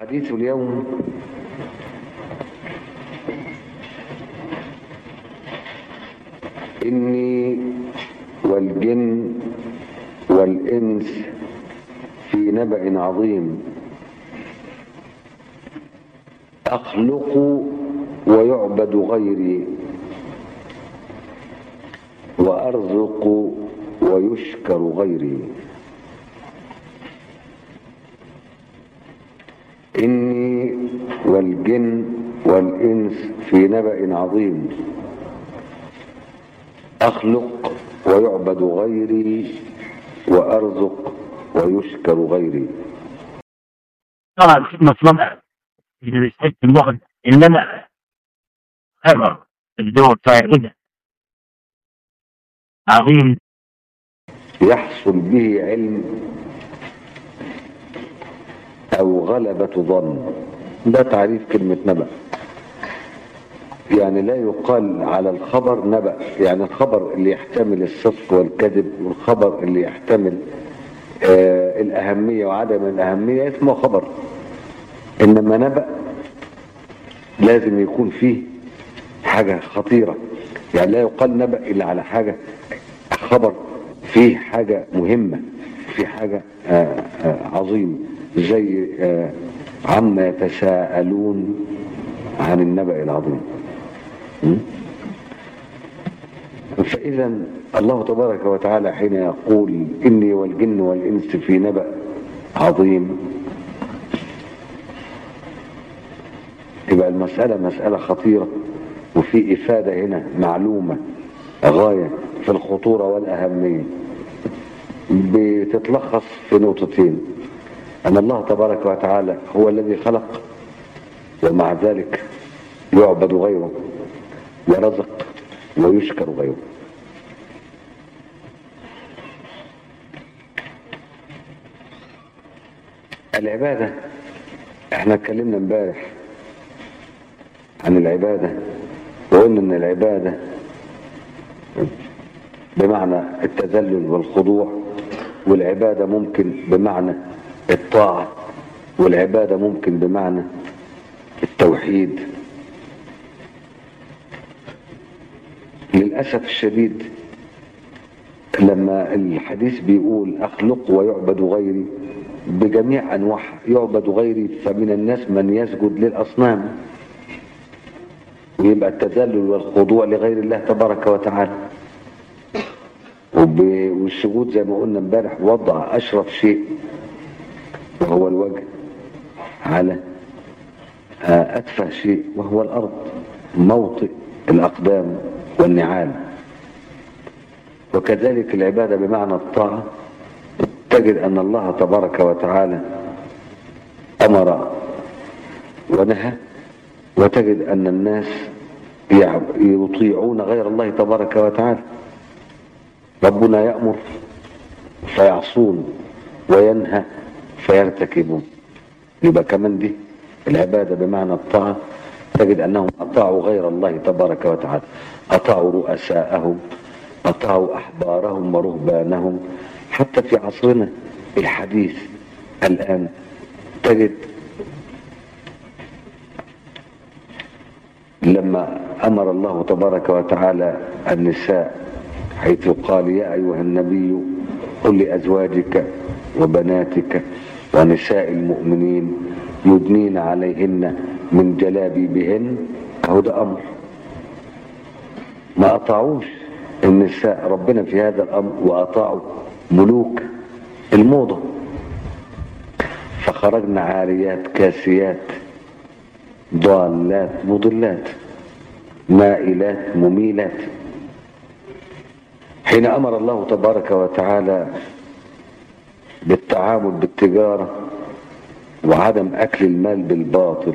حديث اليوم إني والجن والإنس في نبأ عظيم أخلق ويعبد غيري وأرزق ويشكر غيري إني والجن والإنس في نبأ عظيم أخلق ويعبد غيري وأرزق ويشكر غيري طبعا كلمة لمع إذا بيستحق الوقت إنما أمر الدور فائدة عظيم يحصل به علم أو غلبة ظن ده تعريف كلمة نبأ يعني لا يقال على الخبر نبأ يعني الخبر اللي يحتمل الصدق والكذب والخبر اللي يحتمل آه الأهمية وعدم الأهمية اسمه خبر إنما نبأ لازم يكون فيه حاجة خطيرة يعني لا يقال نبأ إلا على حاجة خبر فيه حاجة مهمة في حاجة آه آه عظيمة زي آه عما يتساءلون عن النبأ العظيم م? فإذا الله تبارك وتعالى حين يقول إني والجن والإنس في نبأ عظيم يبقى المسألة مسألة خطيرة وفي إفادة هنا معلومة غاية في الخطورة والأهمية بتتلخص في نقطتين أن الله تبارك وتعالى هو الذي خلق ومع ذلك يعبد غيره ورزق ويشكر غيره العبادة احنا اتكلمنا امبارح عن العبادة وقلنا ان العبادة بمعنى التذلل والخضوع والعبادة ممكن بمعنى الطاعة والعبادة ممكن بمعنى التوحيد للأسف الشديد لما الحديث بيقول أخلق ويعبد غيري بجميع أنواعها يعبد غيري فمن الناس من يسجد للأصنام ويبقى التذلل والخضوع لغير الله تبارك وتعالى والسجود زي ما قلنا امبارح وضع أشرف شيء وهو الوجه على أتفه شيء وهو الأرض موطئ الأقدام والنعال وكذلك العبادة بمعنى الطاعة تجد أن الله تبارك وتعالى أمر ونهى وتجد أن الناس يطيعون غير الله تبارك وتعالى ربنا يأمر فيعصون وينهى فيرتكبون يبقى كمان دي العبادة بمعنى الطاعة تجد أنهم أطاعوا غير الله تبارك وتعالى أطاعوا رؤساءهم أطاعوا أحبارهم ورهبانهم حتى في عصرنا الحديث الآن تجد لما أمر الله تبارك وتعالى النساء حيث قال يا أيها النبي قل لأزواجك وبناتك ونساء المؤمنين يدنين عليهن من جلابيبهن أهو ده أمر ما أطاعوش النساء ربنا في هذا الأمر وأطاعوا ملوك الموضة فخرجنا عاريات كاسيات ضالات مضلات مائلات مميلات حين أمر الله تبارك وتعالى بالتعامل بالتجارة وعدم أكل المال بالباطل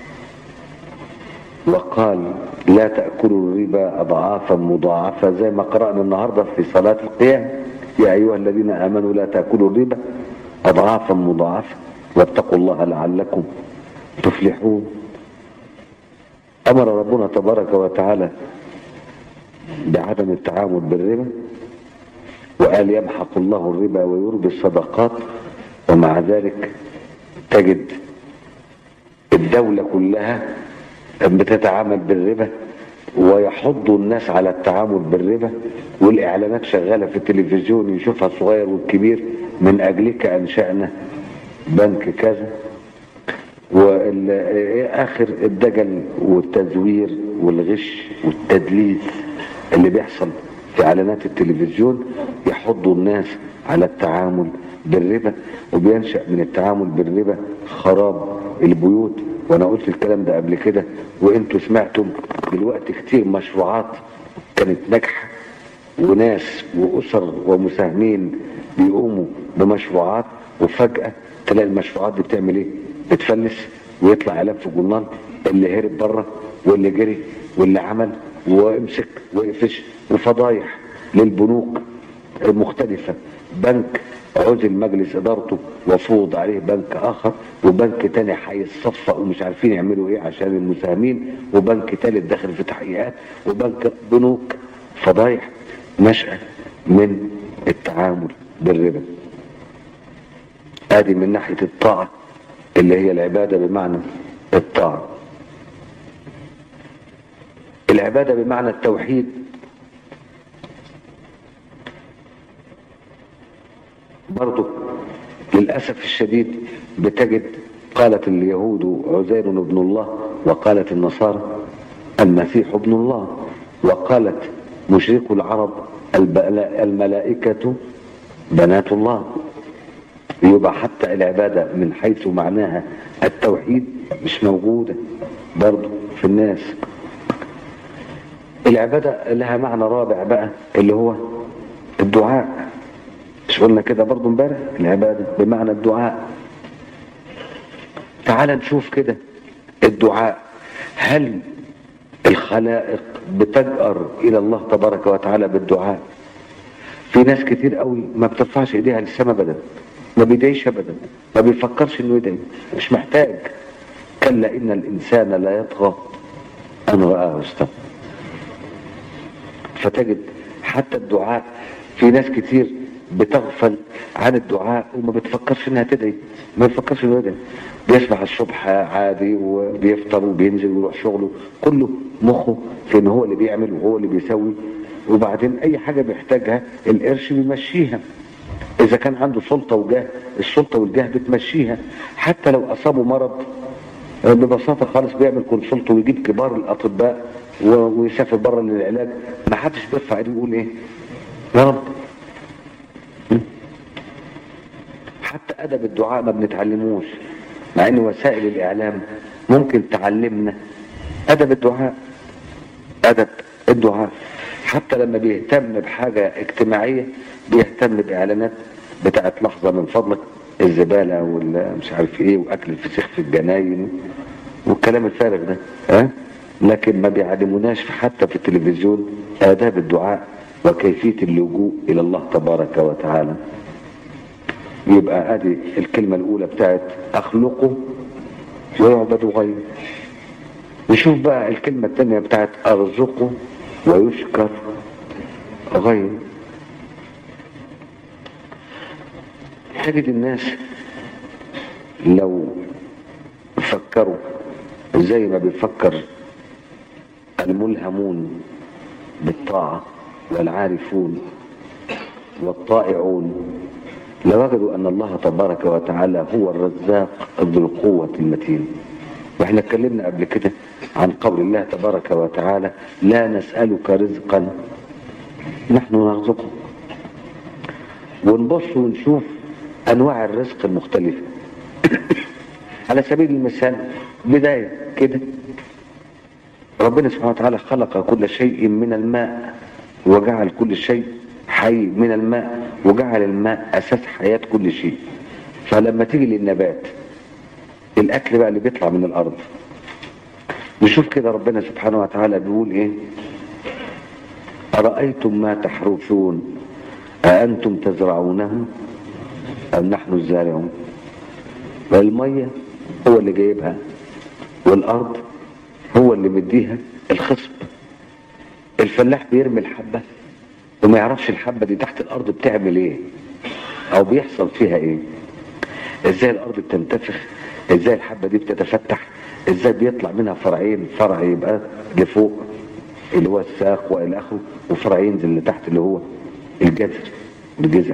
وقال لا تأكلوا الربا أضعافا مضاعفة زي ما قرأنا النهاردة في صلاة القيام يا أيها الذين آمنوا لا تأكلوا الربا أضعافا مضاعفة واتقوا الله لعلكم تفلحون أمر ربنا تبارك وتعالى بعدم التعامل بالربا وقال يمحق الله الربا ويربي الصدقات ومع ذلك تجد الدولة كلها بتتعامل بالربا ويحض الناس على التعامل بالربا والإعلانات شغالة في التلفزيون يشوفها الصغير والكبير من أجلك أنشأنا بنك كذا واخر الدجل والتزوير والغش والتدليس اللي بيحصل في اعلانات التلفزيون يحضوا الناس على التعامل بالربا وبينشا من التعامل بالربا خراب البيوت وانا قلت الكلام ده قبل كده وانتوا سمعتم دلوقتي كتير مشروعات كانت ناجحه وناس واسر ومساهمين بيقوموا بمشروعات وفجاه تلاقي المشروعات دي بتعمل ايه؟ بتفلس ويطلع اعلام في الجورنال اللي هرب بره واللي جري واللي عمل وامسك وقفش وفضايح للبنوك المختلفة بنك عزل مجلس ادارته وفوض عليه بنك اخر وبنك تاني هيتصفى ومش عارفين يعملوا ايه عشان المساهمين وبنك تالت داخل في تحقيقات وبنك بنوك فضايح نشأة من التعامل بالربا ادي من ناحية الطاعة اللي هي العبادة بمعنى الطاعة العبادة بمعنى التوحيد برضو للأسف الشديد بتجد قالت اليهود عزير ابن الله وقالت النصارى المسيح ابن الله وقالت مشركو العرب الملائكة بنات الله يبقى حتى العبادة من حيث معناها التوحيد مش موجودة برضو في الناس العبادة لها معنى رابع بقى اللي هو الدعاء مش قلنا كده برضو امبارح العبادة بمعنى الدعاء تعال نشوف كده الدعاء هل الخلائق بتجأر إلى الله تبارك وتعالى بالدعاء في ناس كتير قوي ما بترفعش ايديها للسماء ابدا ما بيدعيش ابدا ما بيفكرش انه يدعي مش محتاج كلا ان الانسان لا يطغى ان رآه استغنى فتجد حتى الدعاء في ناس كتير بتغفل عن الدعاء وما بتفكرش انها تدعي ما بتفكرش انه يدعي بيصبح الصبح عادي وبيفطر وبينزل ويروح شغله كله مخه في ان هو اللي بيعمل وهو اللي بيسوي وبعدين اي حاجه بيحتاجها القرش بيمشيها اذا كان عنده سلطه وجاه السلطه والجاه بتمشيها حتى لو اصابه مرض ببساطه خالص بيعمل كونسلت ويجيب كبار الاطباء ويسافر بره للعلاج ما حدش بيرفع ايده ويقول ايه يا رب حتى ادب الدعاء ما بنتعلموش مع ان وسائل الاعلام ممكن تعلمنا ادب الدعاء ادب الدعاء حتى لما بيهتم بحاجة اجتماعية بيهتم بإعلانات بتاعت لحظة من فضلك الزبالة والمش عارف ايه واكل الفسيخ في الجناين والكلام الفارغ ده ها لكن ما بيعلموناش حتى في التلفزيون آداب الدعاء وكيفية اللجوء إلى الله تبارك وتعالى يبقى ادي الكلمة الأولى بتاعت أخلقه ويعبد غيره نشوف بقى الكلمة الثانية بتاعت أرزقه ويشكر غيره تجد الناس لو فكروا زي ما بيفكر الملهمون بالطاعة والعارفون والطائعون لوجدوا أن الله تبارك وتعالى هو الرزاق ذو القوة المتين واحنا اتكلمنا قبل كده عن قول الله تبارك وتعالى لا نسألك رزقا نحن نرزقك ونبص ونشوف انواع الرزق المختلفة على سبيل المثال بداية كده ربنا سبحانه وتعالى خلق كل شيء من الماء وجعل كل شيء حي من الماء وجعل الماء اساس حياة كل شيء فلما تيجي للنبات الاكل بقى اللي بيطلع من الارض نشوف كده ربنا سبحانه وتعالى بيقول ايه أرأيتم ما تحرثون أأنتم تزرعونه أم نحن الزارعون والمية هو اللي جايبها والأرض هو اللي مديها الخصب الفلاح بيرمي الحبة وما يعرفش الحبة دي تحت الأرض بتعمل ايه أو بيحصل فيها ايه ازاي الأرض بتنتفخ ازاي الحبة دي بتتفتح ازاي بيطلع منها فرعين فرع يبقى لفوق اللي هو الساق والى اخره وفرع ينزل لتحت اللي هو الجذر الجذع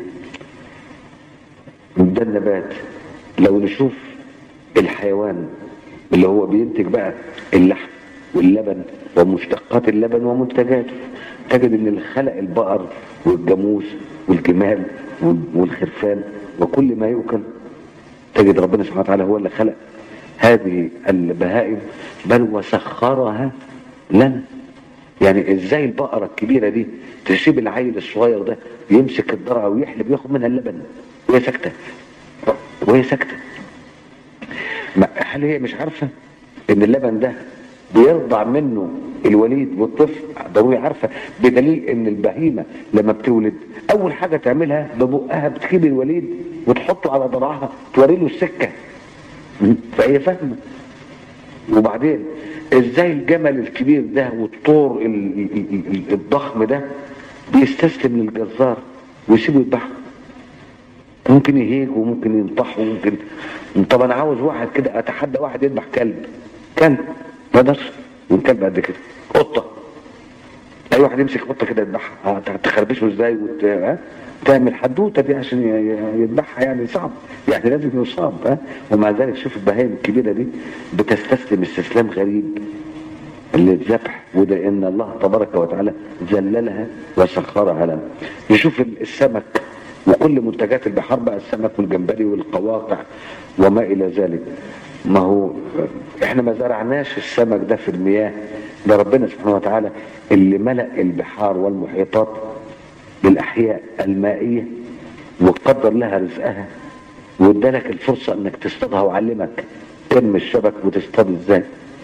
ده النبات لو نشوف الحيوان اللي هو بينتج بقى اللحم واللبن ومشتقات اللبن ومنتجاته تجد ان الخلق البقر والجاموس والجمال والخرفان وكل ما يؤكل تجد ربنا سبحانه وتعالى هو اللي خلق هذه البهائم بل وسخرها لنا يعني ازاي البقرة الكبيرة دي تسيب العيل الصغير ده يمسك الضرعة ويحلب ياخد منها اللبن وهي ساكتة وهي ساكتة ما- هل هي مش عارفة ان اللبن ده بيرضع منه الوليد والطفل ضروري عارفة بدليل ان البهيمة لما بتولد اول حاجة تعملها ببقها بتجيب الوليد وتحطه على ضرعها توري له السكة فهي فاهمة وبعدين ازاي الجمل الكبير ده والطور ال- ال- ال- ال- الضخم ده بيستسلم للجزار ويسيبه يذبحه ممكن يهيج وممكن ينطح وممكن طب انا عاوز واحد كده اتحدى واحد يذبح كلب كلب ما يقدرش والكلب قد كده قطه اي واحد يمسك قطه كده يذبحها اه، تخربشه ازاي وت... ها؟ تعمل حدوته دي عشان ي- ي- يذبحها يعني صعب يعني لازم يصاب ها ومع ذلك شوف البهائم الكبيره دي بتستسلم استسلام غريب للذبح وده ان الله تبارك وتعالى ذللها وسخرها لنا نشوف السمك وكل منتجات البحار بقى السمك والجمبري والقواقع وما الى ذلك ما هو احنا ما زرعناش السمك ده في المياه ده ربنا سبحانه وتعالى اللي ملأ البحار والمحيطات بالاحياء المائيه وقدر لها رزقها وادالك الفرصه انك تصطادها وعلمك ترمي الشبك وتصطاد ازاي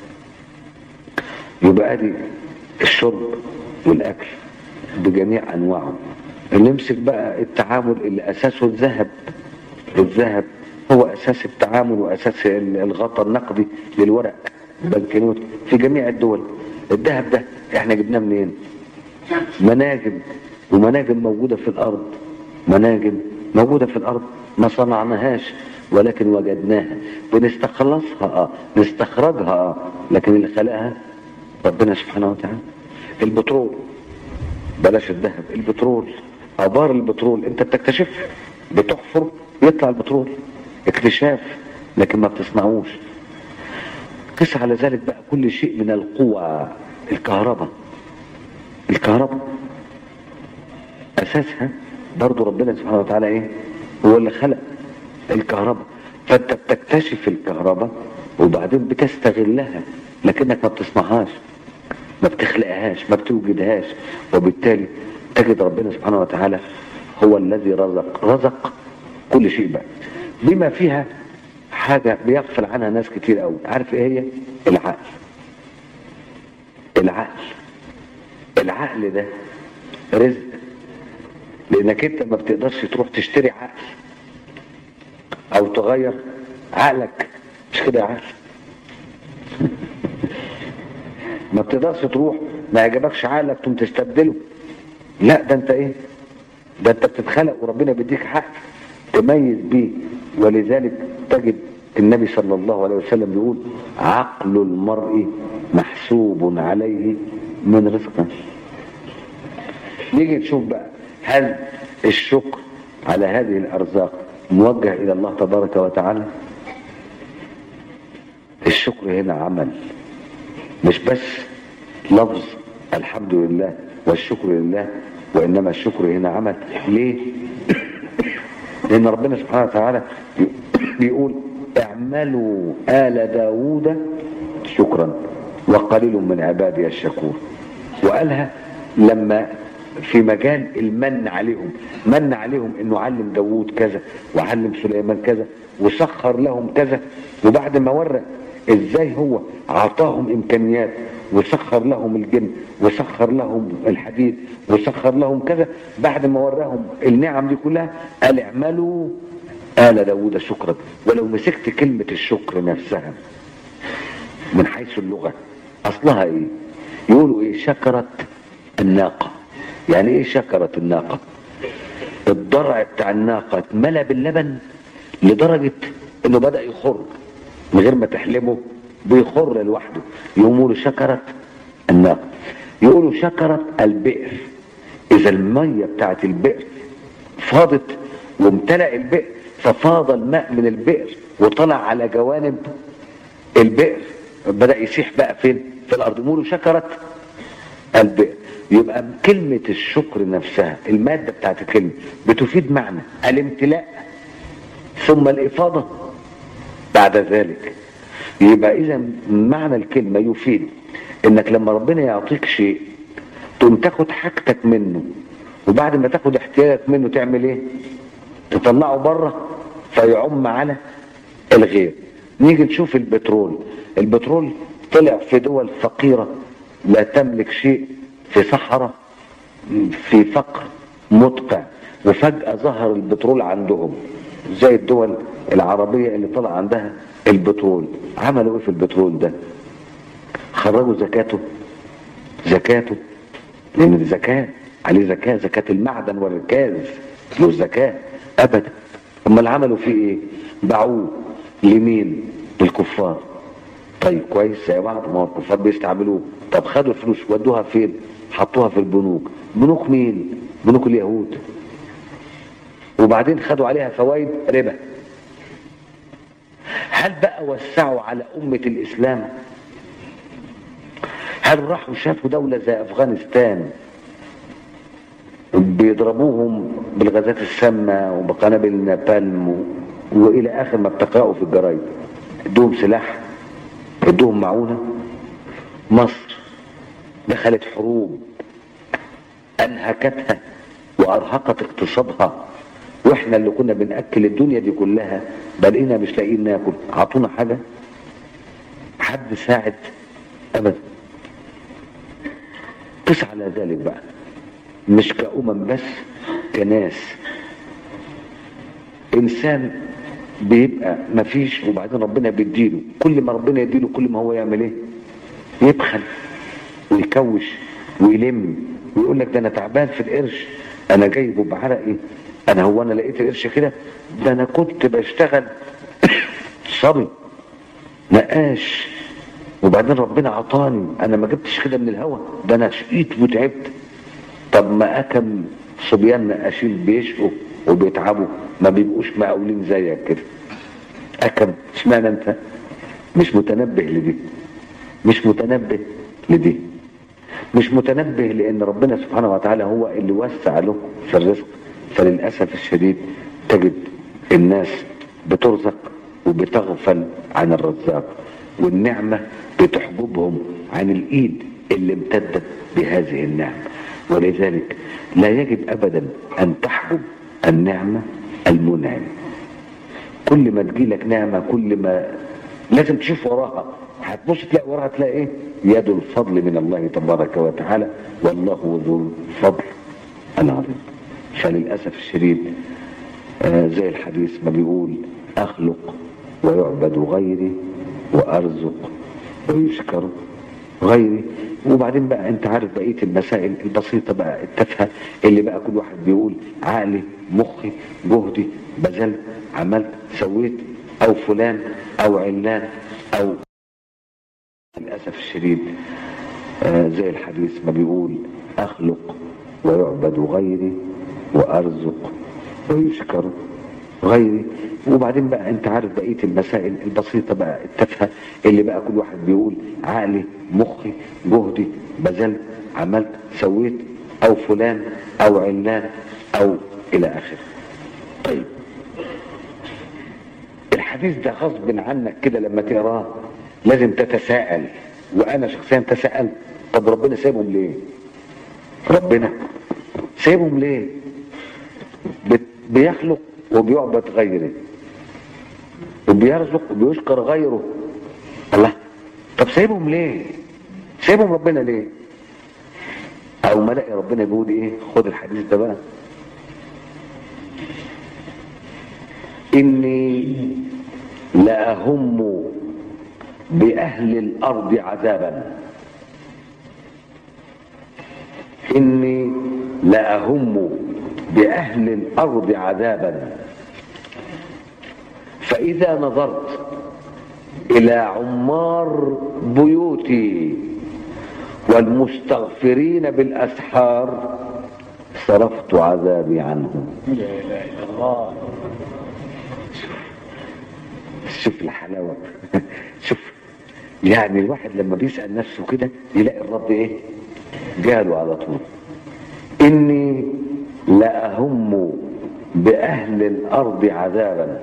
يبقى ادي الشرب والاكل بجميع انواعه نمسك بقى التعامل اللي اساسه الذهب الذهب هو اساس التعامل واساس ال- الغطاء النقدي للورق بنكنوت في جميع الدول الذهب ده احنا جبناه منين مناجم ومناجم موجودة في الأرض مناجم موجودة في الأرض ما صنعناهاش ولكن وجدناها بنستخلصها اه نستخرجها اه لكن اللي خلقها ربنا سبحانه وتعالى البترول بلاش الذهب البترول ابار البترول انت بتكتشف بتحفر يطلع البترول اكتشاف لكن ما بتصنعوش قس على ذلك بقى كل شيء من القوى الكهرباء الكهرباء اساسها برضو ربنا سبحانه وتعالى ايه هو اللي خلق الكهرباء فانت بتكتشف الكهرباء وبعدين بتستغلها لكنك ما بتصنعهاش ما بتخلقهاش ما بتوجدهاش وبالتالي تجد ربنا سبحانه وتعالى هو الذي رزق رزق كل شيء بقى بما فيها حاجة بيغفل عنها ناس كتير قوي عارف ايه هي العقل العقل العقل ده رزق لانك انت ما بتقدرش تروح تشتري عقل او تغير عقلك مش كده يا عقل ما بتقدرش تروح ما يعجبكش عقلك تقوم تستبدله لا ده انت ايه ده انت بتتخلق وربنا بيديك عقل تميز بيه ولذلك تجد النبي صلى الله عليه وسلم يقول عقل المرء محسوب عليه من رزقه نيجي نشوف بقى هل الشكر على هذه الارزاق موجه الى الله تبارك وتعالى الشكر هنا عمل مش بس لفظ الحمد لله والشكر لله وانما الشكر هنا عمل ليه لان ربنا سبحانه وتعالى بيقول اعملوا آل داود شكرا وقليل من عبادي الشكور وقالها لما في مجال المن عليهم من عليهم انه علم داوود كذا وعلم سليمان كذا وسخر لهم كذا وبعد ما ورى ازاي هو اعطاهم امكانيات وسخر لهم الجن وسخر لهم الحديد وسخر لهم كذا بعد ما وراهم النعم دي كلها قال اعملوا آل داوود شكرا ولو مسكت كلمة الشكر نفسها من حيث اللغة أصلها إيه يقولوا إيه شكرت الناقة يعني إيه شكرت الناقة الضرع بتاع الناقة اتملى باللبن لدرجة إنه بدأ يخر من غير ما تحلبه بيخر لوحده يقولوا شكرت الناقة يقولوا شكرت البئر اذا المية بتاعت البئر فاضت وامتلأ البئر ففاض الماء من البئر وطلع على جوانب البئر بدأ يسيح بقى فين في الارض يقولوا شكرت البئر يبقى كلمة الشكر نفسها المادة بتاعت الكلمة بتفيد معنى الامتلاء ثم الإفاضة بعد ذلك يبقى إذا معنى الكلمة يفيد إنك لما ربنا يعطيك شيء تقوم تاخد حاجتك منه وبعد ما تاخد احتياجك منه تعمل ايه تطلعه بره فيعم على الغير نيجي نشوف البترول البترول طلع في دول فقيرة لا تملك شيء في صحراء في فقر مدقع وفجأة ظهر البترول عندهم زي الدول العربية اللي طلع عندها البترول عملوا ايه في البترول ده خرجوا زكاته زكاته لان دي زكاة عليه زكاة زكاة المعدن والركاز له زكاة ابدا امال عملوا فيه ايه باعوه لمين للكفار طيب كويس زي بعض ما هو الكفار بيستعملوه طب خدوا الفلوس ودوها فين حطوها في البنوك بنوك مين بنوك اليهود وبعدين خدوا عليها فوائد ربا هل بقى وسعوا على أمة الإسلام هل راحوا شافوا دولة زي أفغانستان بيضربوهم بالغازات السامة وبقنابل النابالم و... وإلى آخر ما بتقرأوا في الجرايد ادوهم سلاح ادوهم معونة مصر دخلت حروب أنهكتها وأرهقت اقتصادها واحنا اللي كنا بنأكل الدنيا دي كلها بقينا مش لاقيين ناكل عطونا حاجة حد ساعد أبدا قس على ذلك بقى مش كأمم بس كناس إنسان بيبقى مفيش وبعدين ربنا بيديله كل ما ربنا يديله كل ما هو يعمل ايه يبخل ويكوش ويلم ويقول لك ده انا تعبان في القرش انا جايبه بعرقي انا هو انا لقيت القرش كده ده انا كنت بشتغل صبي نقاش وبعدين ربنا عطاني انا ما جبتش كده من الهوا ده انا شقيت وتعبت طب ما اكم صبيان نقاشين بيشقوا وبيتعبوا ما بيبقوش مقاولين زيك كده اكم اشمعنى انت مش متنبه لدي مش متنبه لدي مش متنبه لان ربنا سبحانه وتعالى هو اللي وسع له في الرزق فللاسف الشديد تجد الناس بترزق وبتغفل عن الرزاق والنعمه بتحجبهم عن الايد اللي امتدت بهذه النعمه ولذلك لا يجب ابدا ان تحجب النعمه المنعم كل ما تجيلك نعمه كل ما لازم تشوف وراها هتبص تلاقي وراها تلاقي ايه يد الفضل من الله تبارك وتعالى والله ذو الفضل العظيم فللاسف الشديد آه زي الحديث ما بيقول اخلق ويعبد غيري وارزق ويشكر غيري وبعدين بقى انت عارف بقيه المسائل البسيطه بقى التافهه اللي بقى كل واحد بيقول عقلي مخي جهدي بذلت عملت سويت او فلان او علان او للاسف الشديد آه زي الحديث ما بيقول اخلق ويعبد غيري وارزق ويشكر غيري وبعدين بقى انت عارف بقيه المسائل البسيطه بقى التافهه اللي بقى كل واحد بيقول عقلي مخي جهدي بذلت عملت سويت او فلان او علان او الى اخره طيب الحديث ده غصب عنك كده لما تقراه لازم تتساءل وانا شخصيا تساءلت طب ربنا سايبهم ليه ربنا سايبهم ليه بيخلق وبيعبد غيره وبيرزق وبيشكر غيره الله طب سايبهم ليه سايبهم ربنا ليه او ما الاقي ربنا بيقول ايه خد الحديث ده بقى اني لاهم باهل الارض عذابا اني لاهم باهل الارض عذابا فاذا نظرت إلى عمار بيوتي والمستغفرين بالأسحار صرفت عذابي عنهم لا اله الا الله شوف الحلاوة شوف يعني الواحد لما بيسأل نفسه كده يلاقي الرب ايه جاله على طول اني لأهم بأهل الأرض عذابا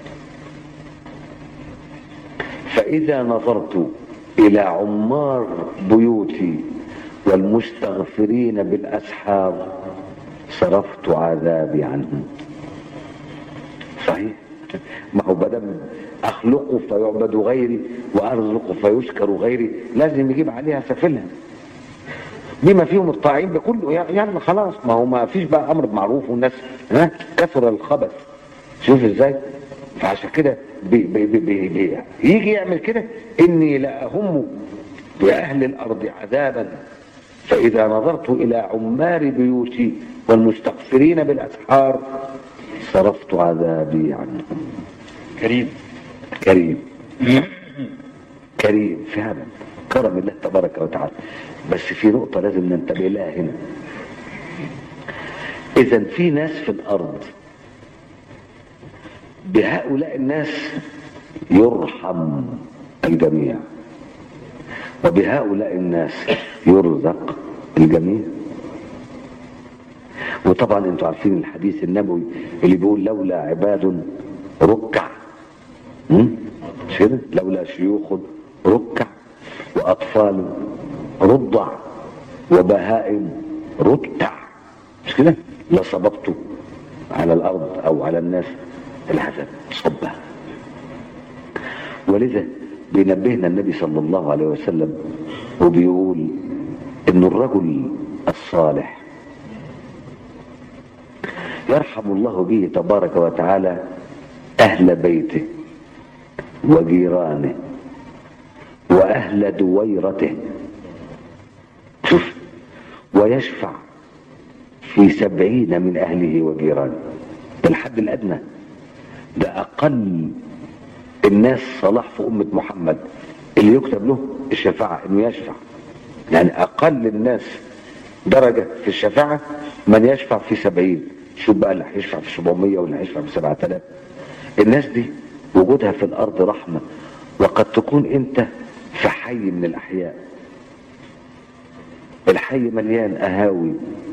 فإذا نظرت إلى عمار بيوتي والمستغفرين بالأسحار صرفت عذابي عنهم صحيح ما هو بدل اخلقه فيعبد غيري وارزقه فيشكر غيري لازم يجيب عليها سفلها بما فيهم الطاعين بكله يعني خلاص ما هو ما فيش بقى امر بمعروف والناس ها كثر الخبث شوف ازاي فعشان كده بي بي بي بي بي يجي يعمل كده اني لاهم باهل الارض عذابا فاذا نظرت الى عمار بيوتي والمستغفرين بالاسحار صرفت عذابي عنهم كريم كريم كريم فعلا كرم الله تبارك وتعالى بس في نقطة لازم ننتبه لها هنا إذا في ناس في الأرض بهؤلاء الناس يرحم الجميع وبهؤلاء الناس يرزق الجميع وطبعا انتوا عارفين الحديث النبوي اللي بيقول لولا عباد ركع م? مش كده لولا شيوخ ركع واطفال رضع وبهائم رتع مش كده لصببت على الارض او على الناس العذاب صبها ولذا بينبهنا النبي صلى الله عليه وسلم وبيقول ان الرجل الصالح يرحم الله به تبارك وتعالى اهل بيته وجيرانه واهل دويرته شوف ويشفع في سبعين من اهله وجيرانه ده الحد الادنى ده اقل الناس صلاح في امه محمد اللي يكتب له الشفاعه انه يشفع يعني اقل الناس درجه في الشفاعه من يشفع في سبعين شوف بقى اللي هيشفع في 700 واللي هيشفع في 7000 الناس دي وجودها في الارض رحمه وقد تكون انت في حي من الاحياء الحي مليان اهاوي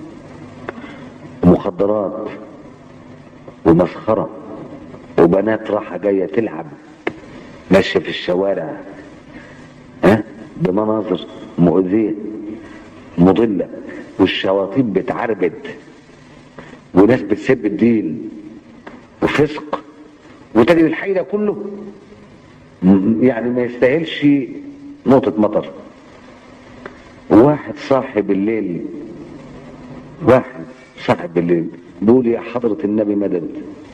ومخدرات ومسخره وبنات راحه جايه تلعب ماشيه في الشوارع ها بمناظر مؤذيه مضله والشياطين بتعربد وناس بتسب الدين وفسق وتجد الحي ده كله م- يعني ما يستاهلش نقطة مطر واحد صاحب الليل واحد صاحب الليل بيقول يا حضرة النبي مدد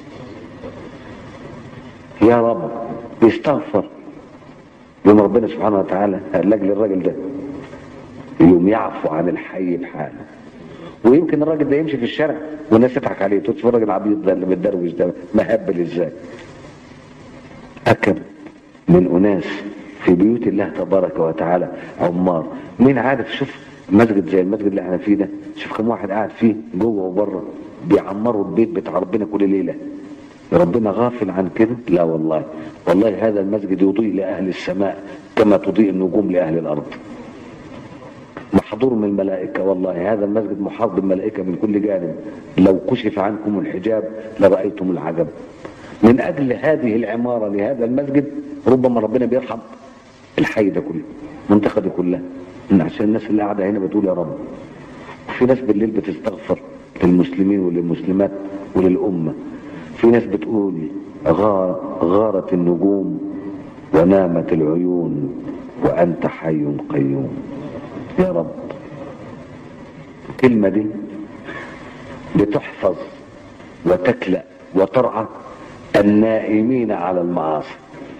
يا رب بيستغفر يوم ربنا سبحانه وتعالى لاجل الراجل ده يوم يعفو عن الحي بحاله ويمكن الراجل ده يمشي في الشارع والناس تضحك عليه تقول شوف الراجل العبيط ده اللي متدروش ده مهبل ازاي اكم من اناس في بيوت الله تبارك وتعالى عمار مين عارف شوف مسجد زي المسجد اللي احنا فيه ده شوف كم واحد قاعد فيه جوه وبره بيعمروا البيت بتاع ربنا كل ليله ربنا غافل عن كده لا والله والله هذا المسجد يضيء لاهل السماء كما تضيء النجوم لاهل الارض محظور من الملائكة والله هذا المسجد محاط بالملائكة من كل جانب لو كشف عنكم الحجاب لرأيتم العجب من أجل هذه العمارة لهذا المسجد ربما ربنا بيرحم الحي ده كله المنطقة دي كلها إن عشان الناس اللي قاعدة هنا بتقول يا رب وفي ناس بالليل بتستغفر للمسلمين وللمسلمات وللأمة في ناس بتقول غار غارت النجوم ونامت العيون وأنت حي قيوم يا رب الكلمة دي بتحفظ وتكلأ وترعى النائمين على المعاصي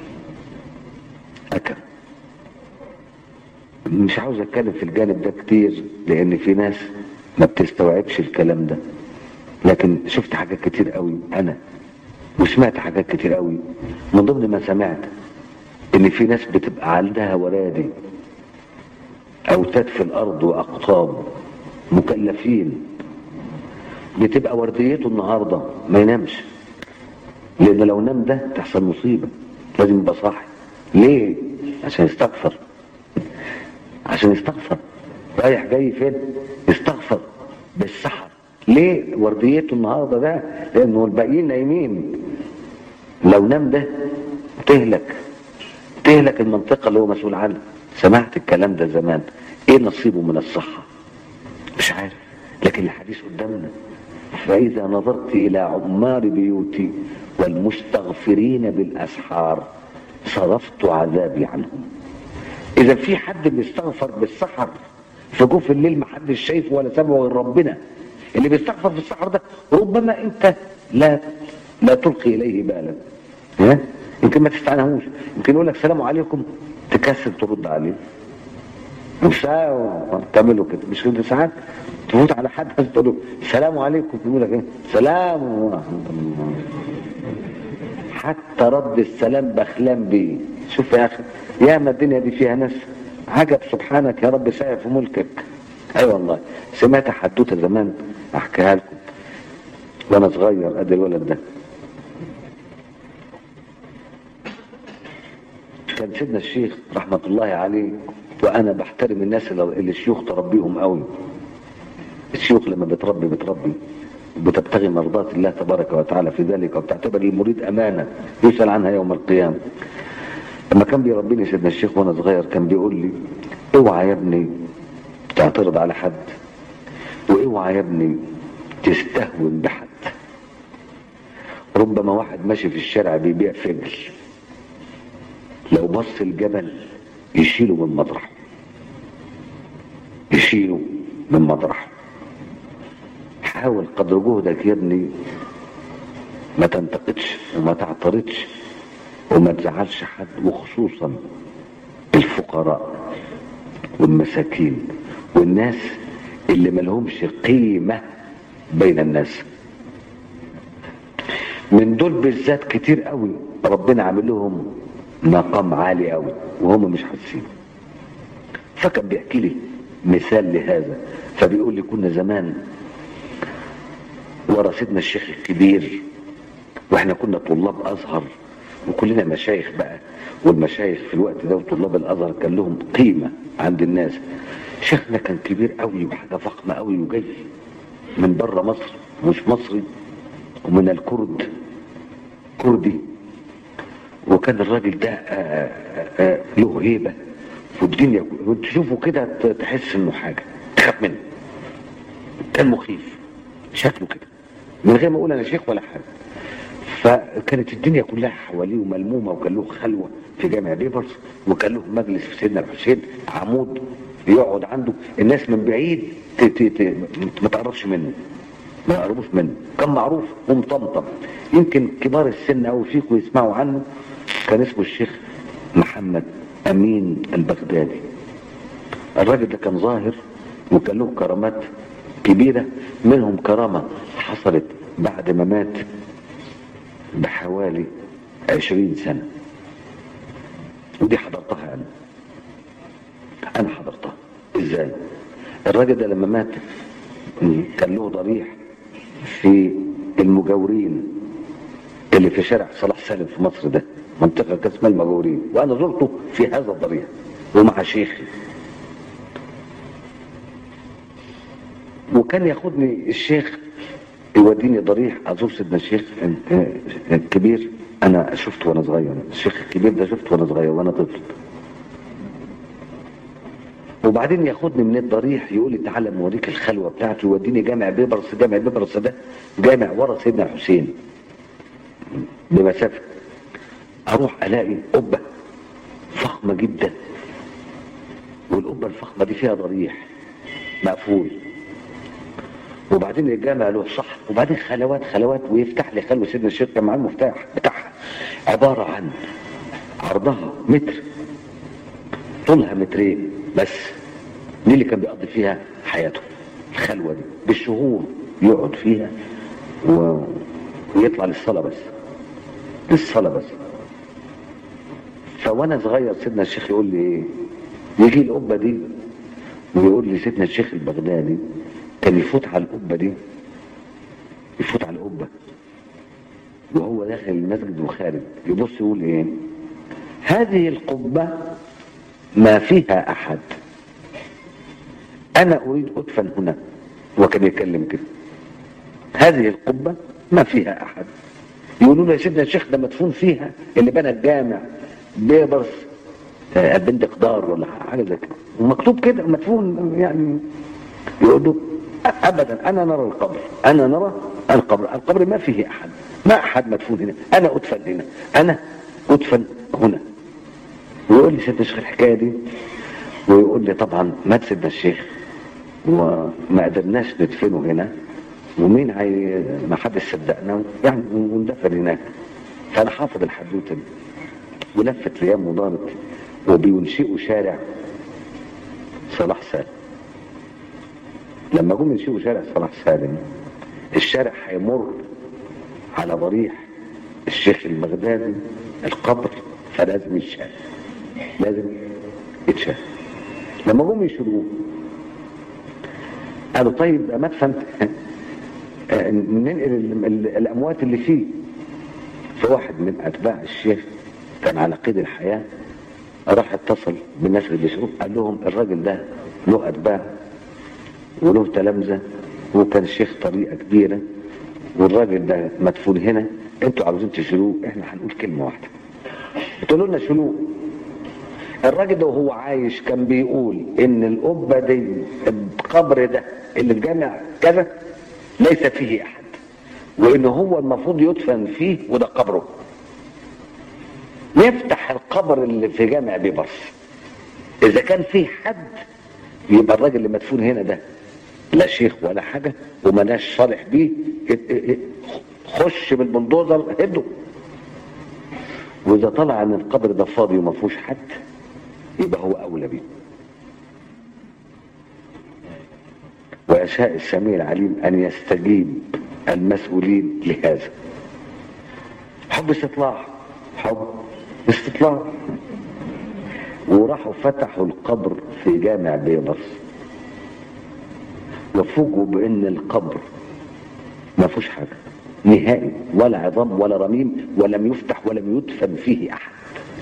أكم مش عاوز اتكلم في الجانب ده كتير لان في ناس ما بتستوعبش الكلام ده لكن شفت حاجات كتير قوي انا وسمعت حاجات كتير قوي من ضمن ما سمعت ان في ناس بتبقى عندها ورادي اوتاد في الارض واقطاب مكلفين بتبقى ورديته النهارده ما ينامش لان لو نام ده تحصل مصيبه لازم يبقى صاحي ليه عشان يستغفر عشان يستغفر رايح جاي فين يستغفر بالسحر ليه ورديته النهارده ده لانه الباقيين نايمين لو نام ده تهلك تهلك المنطقه اللي هو مسؤول عنها سمعت الكلام ده زمان ايه نصيبه من الصحه مش عارف لكن الحديث قدامنا فإذا نظرت إلى عمار بيوتي والمستغفرين بالأسحار صرفت عذابي عنهم إذا في حد بيستغفر بالسحر في جوف الليل ما حدش شايفه ولا سامعه غير ربنا اللي بيستغفر في السحر ده ربما أنت لا لا تلقي إليه بالا ها يمكن ما تستعنهوش يمكن يقول لك السلام عليكم تكسل ترد عليه مش ساعة تعملوا كده مش كده ساعات تفوت على حد بس تقول له السلام عليكم يقول لك ايه سلام ورحمة الله حتى رد السلام بخلان بيه شوف يا اخي يا ما الدنيا دي فيها ناس عجب سبحانك يا رب ساعة في ملكك اي أيوة والله سمعت حدوته زمان احكيها لكم وانا صغير ادي الولد ده كان سيدنا الشيخ رحمة الله عليه وانا بحترم الناس اللي الشيوخ تربيهم قوي الشيوخ لما بتربي بتربي بتبتغي مرضات الله تبارك وتعالى في ذلك وبتعتبر المريد امانه يسال عنها يوم القيامه لما كان بيربيني سيدنا الشيخ وانا صغير كان بيقول لي اوعى يا ابني تعترض على حد واوعى يا ابني تستهون بحد ربما واحد ماشي في الشارع بيبيع فجل لو بص الجبل يشيله من مطرحه يشيله من مطرحه حاول قدر جهدك يا ابني ما تنتقدش وما تعترضش وما تزعلش حد وخصوصا الفقراء والمساكين والناس اللي ملهمش قيمة بين الناس من دول بالذات كتير قوي ربنا عامل لهم مقام عالي قوي وهم مش حاسين فكان بيحكي لي مثال لهذا فبيقول لي كنا زمان ورا سيدنا الشيخ الكبير واحنا كنا طلاب ازهر وكلنا مشايخ بقى والمشايخ في الوقت ده وطلاب الازهر كان لهم قيمه عند الناس شيخنا كان كبير قوي وحاجه فخمه قوي وجاي من بره مصر مش مصري ومن الكرد كردي وكان الراجل ده آآ آآ له هيبه والدنيا وتشوفه كده تحس انه حاجه تخاف منه كان مخيف شكله كده من غير ما اقول انا شيخ ولا حاجه فكانت الدنيا كلها حواليه ملمومه وكان له خلوه في جامع بيبرس وكان له مجلس في سيدنا الحسين عمود يقعد عنده الناس من بعيد ت- ت- ت- ما تقربش منه ما يقربوش منه كان معروف ومطمطم يمكن كبار السن او فيكم يسمعوا عنه كان اسمه الشيخ محمد امين البغدادي الراجل ده كان ظاهر وكان له كرامات كبيرة منهم كرامة حصلت بعد ما مات بحوالي عشرين سنة ودي حضرتها أنا أنا حضرتها إزاي الراجل ده لما مات كان له ضريح في المجاورين اللي في شارع صلاح سالم في مصر ده منطقة كان اسمها المجاورين وأنا زرته في هذا الضريح ومع شيخي وكان ياخدني الشيخ يوديني ضريح ازور سيدنا الشيخ الكبير انا شفته وانا صغير الشيخ الكبير ده شفته وانا صغير وانا طفل وبعدين ياخدني من الضريح يقول لي تعالى نوريك الخلوه بتاعته يوديني جامع بيبرس جامع بيبرس ده جامع ورا سيدنا الحسين بمسافه اروح الاقي قبه فخمه جدا والقبه الفخمه دي فيها ضريح مقفول وبعدين الجامع له صح وبعدين خلوات خلوات ويفتح لي خلوه سيدنا الشيخ كان معاه المفتاح بتاعها عباره عن عرضها متر طولها مترين بس دي اللي كان بيقضي فيها حياته الخلوه دي بالشهور يقعد فيها و... ويطلع للصلاه بس للصلاه بس وانا صغير سيدنا الشيخ يقول لي ايه يجي القبه دي ويقول لي سيدنا الشيخ البغدادي كان يفوت على القبه دي يفوت على القبه وهو داخل المسجد وخارج يبص يقول ايه هذه القبه ما فيها احد انا اريد ادفن هنا هو كان يتكلم كده هذه القبه ما فيها احد يقولوا له يا سيدنا الشيخ ده مدفون فيها اللي بنى الجامع بيبرس آه، بندقدار ولا حاجه زي كده ومكتوب كده مدفون يعني يقول له ابدا انا نرى القبر انا نرى القبر القبر ما فيه احد ما احد مدفون هنا انا ادفن هنا انا ادفن هنا ويقول لي سيدنا الشيخ الحكايه دي ويقول لي طبعا مات سيدنا الشيخ وما قدرناش ندفنه هنا ومين هي ما حدش صدقنا يعني وندفن هناك فانا حافظ الحدوته دي ولفت الايام ودارت وبينشئوا شارع صلاح سالم لما جم ينشئوا شارع صلاح سالم الشارع هيمر على ضريح الشيخ البغدادي القبر فلازم يتشال لازم يتشال لما جم يشيلوه قالوا طيب مدفن ننقل ال- ال- الاموات اللي فيه فواحد من اتباع الشيخ كان على قيد الحياه راح اتصل بالناس اللي بيشوفوه قال لهم الراجل ده له اتباع وله تلامذه وكان شيخ طريقه كبيره والراجل ده مدفون هنا انتوا عاوزين تشيلوه احنا هنقول كلمه واحده بتقولوا لنا شيلوه الراجل ده وهو عايش كان بيقول ان القبه دي القبر ده اللي في جامع كذا ليس فيه احد وان هو المفروض يدفن فيه وده قبره نفتح القبر اللي في جامع بيبرس اذا كان فيه حد يبقى الراجل اللي مدفون هنا ده لا شيخ ولا حاجه ومناش صالح بيه ات- ات- ات- خش بالبلدوزر هده واذا طلع ان القبر ده فاضي وما فيهوش حد يبقى هو اولى بيه ويشاء السميع العليم ان يستجيب المسؤولين لهذا حب استطلاع حب استطلاع وراحوا فتحوا القبر في جامع بيبرس وفوجئوا بان القبر ما فيهوش حاجه نهائي ولا عظام ولا رميم ولم يفتح ولم يدفن فيه احد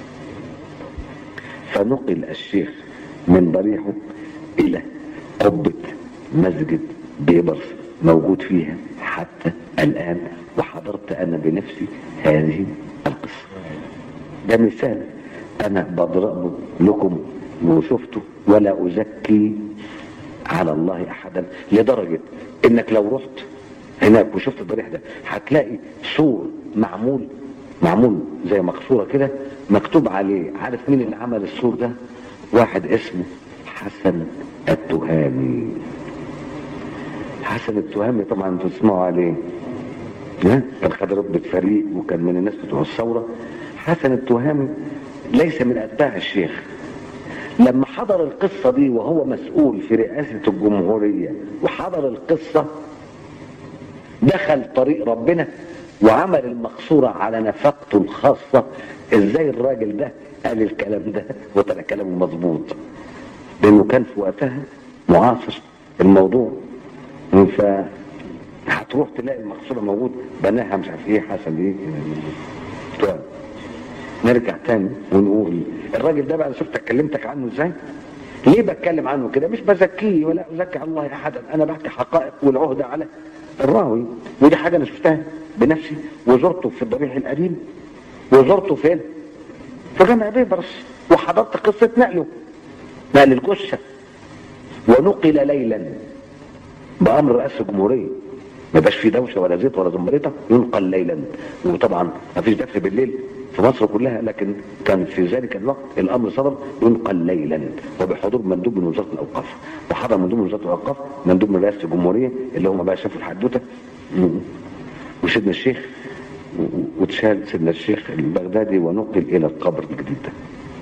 فنقل الشيخ من ضريحه الى قبه مسجد بيبرس موجود فيها حتى الان وحضرت انا بنفسي هذه القصه ده مثال انا بضربه لكم وشفته ولا ازكي على الله احدا لدرجه انك لو رحت هناك وشفت الضريح ده هتلاقي سور معمول معمول زي مقصوره كده مكتوب عليه عارف مين اللي عمل السور ده واحد اسمه حسن التهامي حسن التهامي طبعا انتوا تسمعوا عليه ها؟ كان خد رتبة فريق وكان من الناس بتوع الثورة حسن التهامي ليس من أتباع الشيخ لما حضر القصة دي وهو مسؤول في رئاسة الجمهورية وحضر القصة دخل طريق ربنا وعمل المقصورة على نفقته الخاصة ازاي الراجل ده قال الكلام ده وطلع كلامه مظبوط لانه كان في وقتها معاصر الموضوع ف هتروح تلاقي المقصورة موجود بناها مش عارف ايه حسن ايه طيب. نرجع تاني ونقول الراجل ده بقى شفت كلمتك عنه ازاي ليه بتكلم عنه كده مش بزكيه ولا ازكي على الله احدا انا بحكي حقائق والعهده على الراوي ودي حاجه انا شفتها بنفسي وزرته في الضريح القديم وزرته فين في جامع بيبرس وحضرت قصه نقله نقل الجثه ونقل ليلا بامر رئاسه الجمهوريه ما يبقاش في دوشه ولا زيت ولا زمرته ينقل ليلا وطبعا ما فيش دفع بالليل في مصر كلها لكن كان في ذلك الوقت الامر صدر ينقل ليلا وبحضور مندوب من وزاره الاوقاف وحضر مندوب من وزاره الاوقاف مندوب من رئاسه الجمهوريه اللي هم بقى شافوا الحدوته وسيدنا الشيخ وتشال سيدنا الشيخ البغدادي ونقل الى القبر الجديد ده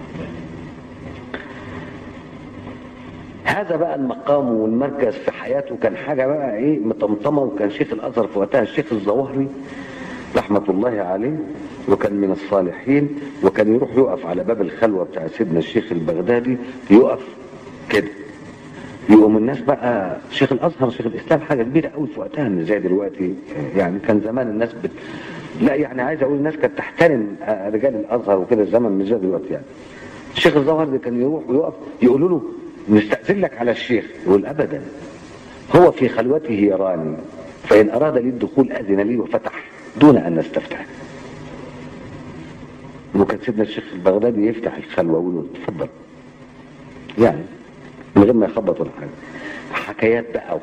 هذا بقى المقام والمركز في حياته كان حاجة بقى ايه مطمطمة وكان شيخ الازهر في وقتها الشيخ الظواهري رحمة الله عليه وكان من الصالحين وكان يروح يقف على باب الخلوة بتاع سيدنا الشيخ البغدادي يقف كده يقوم الناس بقى شيخ الازهر شيخ الاسلام حاجه كبيره قوي في وقتها مش زي دلوقتي يعني كان زمان الناس بت... لا يعني عايز اقول الناس كانت تحترم رجال الازهر وكده الزمن مش زي دلوقتي يعني الشيخ الزهر ده كان يروح ويقف يقولوا له نستأذن لك على الشيخ يقول ابدا هو في خلوته يراني فان اراد لي الدخول اذن لي وفتح دون ان نستفتح وكان سيدنا الشيخ البغدادي يفتح الخلوه ويقول له اتفضل يعني من غير ما يخبط ولا حاجه حكايات بقى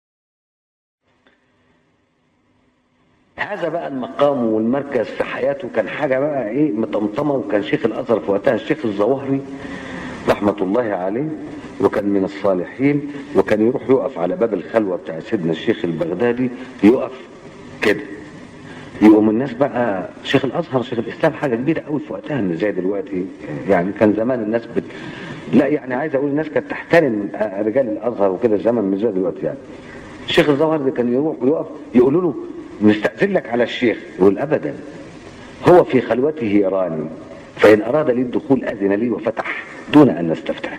هذا بقى المقام والمركز في حياته كان حاجه بقى ايه مطمطمه وكان شيخ الازهر في وقتها الشيخ الظواهري رحمه الله عليه وكان من الصالحين وكان يروح يقف على باب الخلوه بتاع سيدنا الشيخ البغدادي يقف كده يقوم الناس بقى شيخ الازهر شيخ الاسلام حاجه كبيره قوي في وقتها مش زي دلوقتي يعني كان زمان الناس بت... لا يعني عايز اقول الناس كانت تحترم رجال الازهر وكده الزمن مش زي دلوقتي يعني الشيخ الزهر ده كان يروح ويقف يقولوا له نستأذن لك على الشيخ يقول ابدا هو في خلوته يراني فان اراد لي الدخول اذن لي وفتح دون ان نستفتح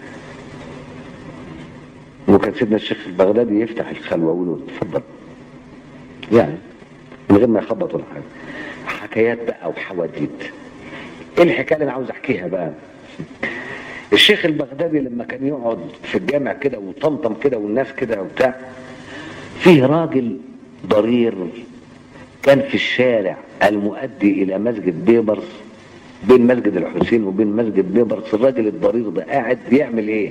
وكان سيدنا الشيخ البغدادي يفتح الخلوه ويقول له اتفضل يعني من غير ما يخبط ولا حاجه حكايات بقى وحواديت ايه الحكايه اللي انا عاوز احكيها بقى الشيخ البغدادي لما كان يقعد في الجامع كده وطمطم كده والناس كده وبتاع فيه راجل ضرير كان في الشارع المؤدي الى مسجد بيبرس بين مسجد الحسين وبين مسجد بيبرس الراجل الضرير ده قاعد يعمل ايه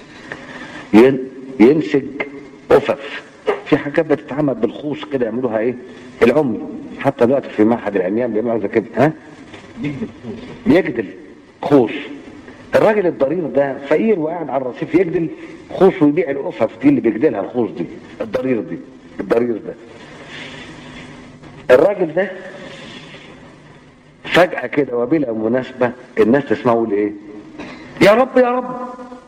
ينسج أفف في حاجات بتتعمل بالخوص كده يعملوها ايه العمي حتى دلوقتي في معهد العميان بيعملوا زي كده ها يجدل خوص الراجل الضرير ده فقير وقاعد على الرصيف يجدل خوص ويبيع الأفف دي اللي بيجدلها الخوص دي الضرير دي الضرير ده الراجل ده فجأة كده وبلا مناسبة الناس تسمعوا ايه يا رب يا رب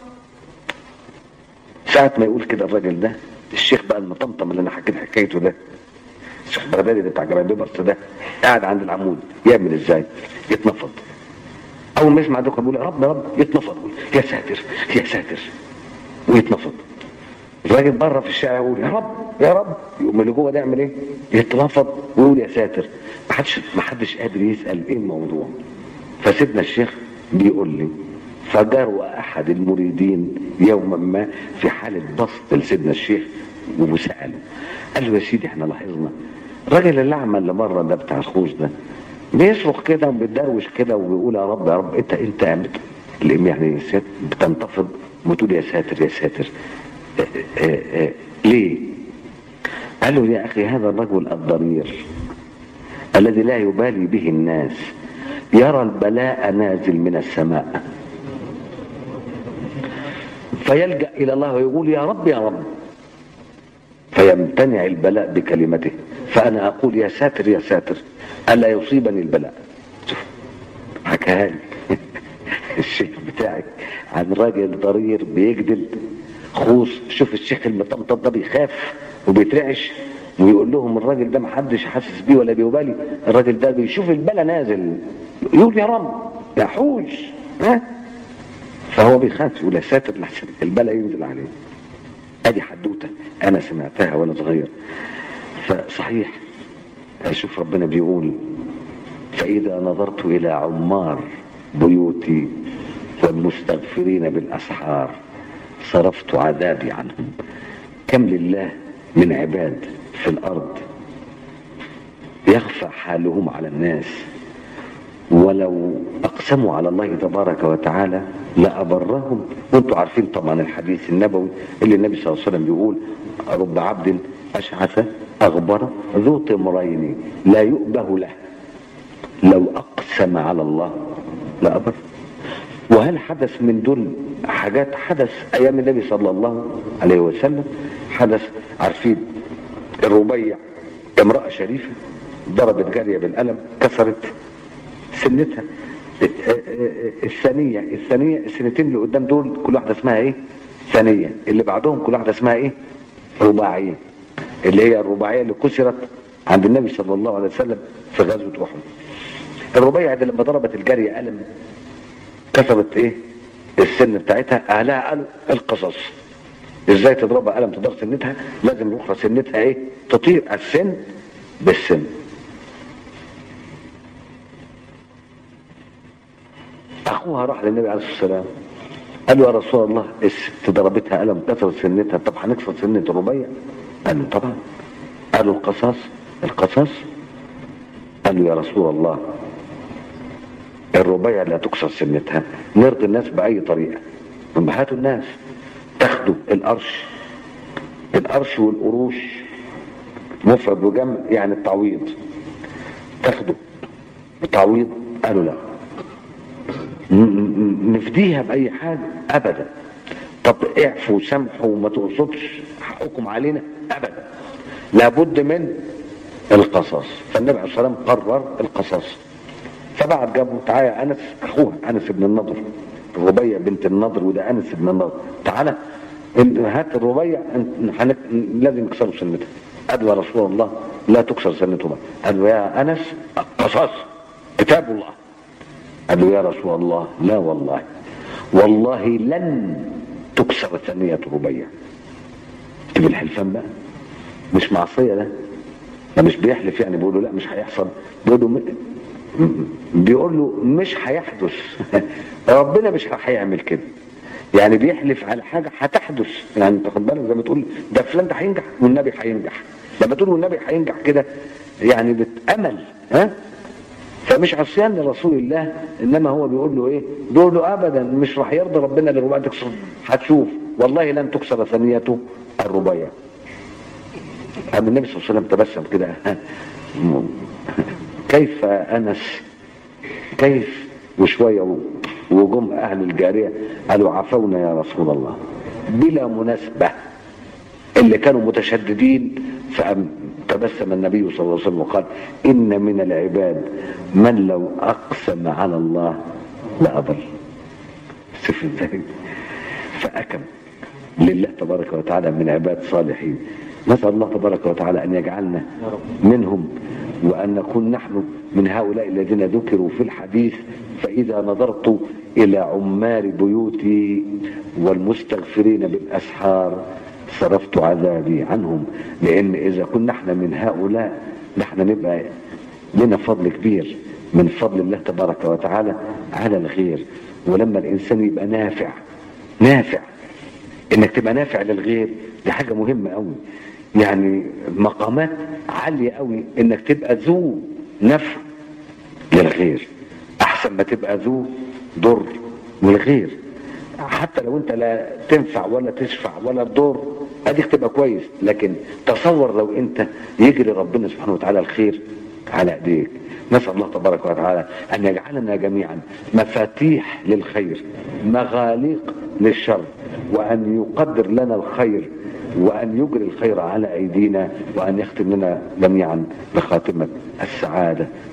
ساعة ما يقول كده الراجل ده الشيخ بقى المطمطم اللي انا حكيت حكايته ده الشيخ بغدادي ده بتاع جبل بيبرس ده قاعد عند العمود يعمل ازاي يتنفض اول ما يسمع دوكا بيقول يا رب يا رب يتنفض يا ساتر يا ساتر ويتنفض الراجل بره في الشارع يقول يا رب يا رب يقوم اللي جوه ده يعمل ايه يتنفض ويقول يا ساتر ما حدش ما حدش قادر يسال ايه الموضوع فسيدنا الشيخ بيقول لي فجروا احد المريدين يوما ما في حالة بسط لسيدنا الشيخ وسأله قال له يا سيدي احنا لاحظنا الراجل الاعمى اللي بره ده بتاع الخوص ده بيصرخ كده وبيدروش كده وبيقول يا رب يا رب انت انت يعني بتنتفض وتقول يا ساتر يا ساتر اه اه اه ليه؟ قال له يا اخي هذا الرجل الضرير الذي لا يبالي به الناس يرى البلاء نازل من السماء فيلجأ إلى الله ويقول يا رب يا رب فيمتنع البلاء بكلمته فأنا أقول يا ساتر يا ساتر ألا يصيبني البلاء شوف حكاها لي الشيخ بتاعك عن راجل ضرير بيجدل خوص شوف الشيخ المطمطم ده بيخاف وبيترعش ويقول لهم الراجل ده محدش حاسس بيه ولا بيبالي الراجل ده بيشوف البلا نازل يقول يا رب يا حوش ها فهو بيخاف يقول يا ساتر لحسن البلا ينزل عليه ادي حدوته انا سمعتها وانا صغير فصحيح اشوف ربنا بيقول فاذا نظرت الى عمار بيوتي والمستغفرين بالاسحار صرفت عذابي عنهم كم لله من عباد في الارض يخفى حالهم على الناس ولو اقسموا على الله تبارك وتعالى لابرهم وانتم عارفين طبعا الحديث النبوي اللي النبي صلى الله عليه وسلم بيقول رب عبد اشعث اغبر ذو طمرين لا يؤبه له لو اقسم على الله لابر وهل حدث من دول حاجات حدث ايام النبي صلى الله عليه وسلم حدث عارفين الربيع امرأة شريفة ضربت جارية بالقلم كسرت سنتها الثانية الثانية السنتين اللي قدام دول كل واحدة اسمها ايه ثانية اللي بعدهم كل واحدة اسمها ايه رباعية اللي هي الرباعية اللي كسرت عند النبي صلى الله عليه وسلم في غزوة أحد الربيع دي لما ضربت الجارية قلم كسرت ايه السن بتاعتها اهلها قالوا القصص ازاي تضربها قلم تضرب سنتها لازم الاخرى سنتها ايه تطير السن بالسن اخوها راح للنبي عليه الصلاه والسلام قال له يا رسول الله الست ضربتها قلم كسرت سنتها طب هنكسر سنة الربيع قال له طبعا قالوا القصاص القصاص قال له يا رسول الله الربيع لا تكسر سنتها نرضي الناس بأي طريقة هاتوا الناس تاخدوا القرش القرش والقروش مفرد وجمع يعني التعويض تاخدوا التعويض قالوا لا ن- ن- نفديها بأي حاجة أبدا طب اعفوا وسامحوا وما تقصدش حقكم علينا أبدا لابد من القصاص فالنبي عليه الصلاة والسلام قرر القصاص فبعد جابوا تعالى يا انس اخوها انس بن النضر الربيع بنت النضر وده انس بن النضر تعالى إن- هات الربيع إن- حنك- لازم يكسروا سنتها قال له يا رسول الله لا تكسر سنته بقى قال له يا انس قصاص كتاب الله قال له يا رسول الله لا والله والله لن تكسر ثانية ربيع تبي الحلفان بقى مش معصية ده ده مش بيحلف يعني بيقول له لا مش هيحصل بيقول له م- بيقول له مش هيحدث ربنا مش هيعمل كده يعني بيحلف على حاجة هتحدث يعني انت خد بالك زي ما تقول ده فلان ده هينجح والنبي هينجح لما تقول والنبي هينجح كده يعني بتأمل ها فمش عصيان لرسول الله انما هو بيقول له ايه بيقول له ابدا مش راح يرضي ربنا للرباعية تكسر هتشوف والله لن تكسر ثانيته الرباعية قام النبي صلى الله عليه وسلم تبسم كده كيف انس كيف وشويه و- وجم اهل الجاريه قالوا عفونا يا رسول الله بلا مناسبه اللي كانوا متشددين فأم تبسم النبي صلى الله عليه وسلم وقال ان من العباد من لو اقسم على الله لأضل شوف ازاي فأكم لله تبارك وتعالى من عباد صالحين نسأل الله تبارك وتعالى أن يجعلنا منهم وأن نكون نحن من هؤلاء الذين ذكروا في الحديث فإذا نظرت إلى عمار بيوتي والمستغفرين بالأسحار صرفت عذابي عنهم لأن إذا كنا احنا من هؤلاء نحن نبقى لنا فضل كبير من فضل الله تبارك وتعالى على الغير ولما الإنسان يبقى نافع نافع انك تبقى نافع للغير دي حاجة مهمة قوي يعني مقامات عالية قوي انك تبقى ذو نفع للغير احسن ما تبقى ذو ضر للغير حتى لو انت لا تنفع ولا تشفع ولا تضر اديك تبقى كويس لكن تصور لو انت يجري ربنا سبحانه وتعالى الخير على ايديك نسأل الله تبارك وتعالى أن يجعلنا جميعا مفاتيح للخير مغاليق للشر وأن يقدر لنا الخير وأن يجري الخير على أيدينا وأن يختم لنا جميعا بخاتمة السعادة